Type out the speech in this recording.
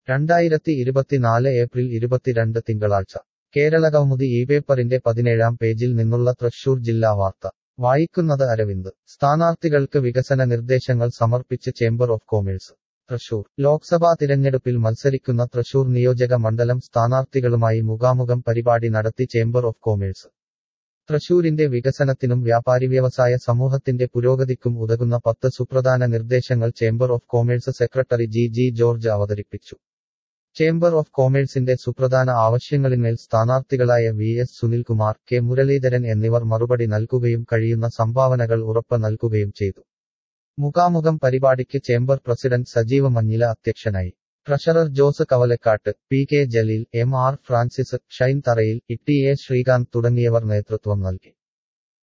രണ്ടായിരത്തി ഇരുപത്തിനാല് ഏപ്രിൽ ഇരുപത്തിരണ്ട് തിങ്കളാഴ്ച കേരളകൗമുദി ഈ പേപ്പറിന്റെ പതിനേഴാം പേജിൽ നിന്നുള്ള തൃശൂർ ജില്ലാ വാർത്ത വായിക്കുന്നത് അരവിന്ദ് സ്ഥാനാർത്ഥികൾക്ക് വികസന നിർദ്ദേശങ്ങൾ സമർപ്പിച്ച് chamber of commerce Thrissur Lok Sabha തിരഞ്ഞെടുപ്പിൽ മത്സരിക്കുന്ന തൃശൂർ നിയോജക മണ്ഡലം സ്ഥാനാർത്ഥികളുമായി മുഖാമുഖം പരിപാടി നടത്തി ചേംബർ ഓഫ് കോമേഴ്സ് തൃശൂരിന്റെ വികസനത്തിനും വ്യാപാരി വ്യവസായ സമൂഹത്തിന്റെ പുരോഗതിക്കും ഉതകുന്ന പത്ത് സുപ്രധാന നിർദ്ദേശങ്ങൾ chamber of commerce secretary G G George അവതരിപ്പിച്ചു ചേംബർ ഓഫ് കോമേഴ്സിന്റെ സുപ്രധാന ആവശ്യങ്ങളിന്മേൽ സ്ഥാനാർത്ഥികളായ V S Sunilkumar K Muraleedharan എന്നിവർ മറുപടി നൽകുകയും കഴിയുന്ന സംഭാവനകൾ ഉറപ്പ് നൽകുകയും ചെയ്തു മുഖാമുഖം പരിപാടിക്ക് ചേംബർ പ്രസിഡന്റ് സജീവ മഞ്ഞില അധ്യക്ഷനായി treasurer Jose Kavalakkattu P K Jaleel M R Francis Shine Tharayil E T A Srikanth തുടങ്ങിയവർ നേതൃത്വം നൽകി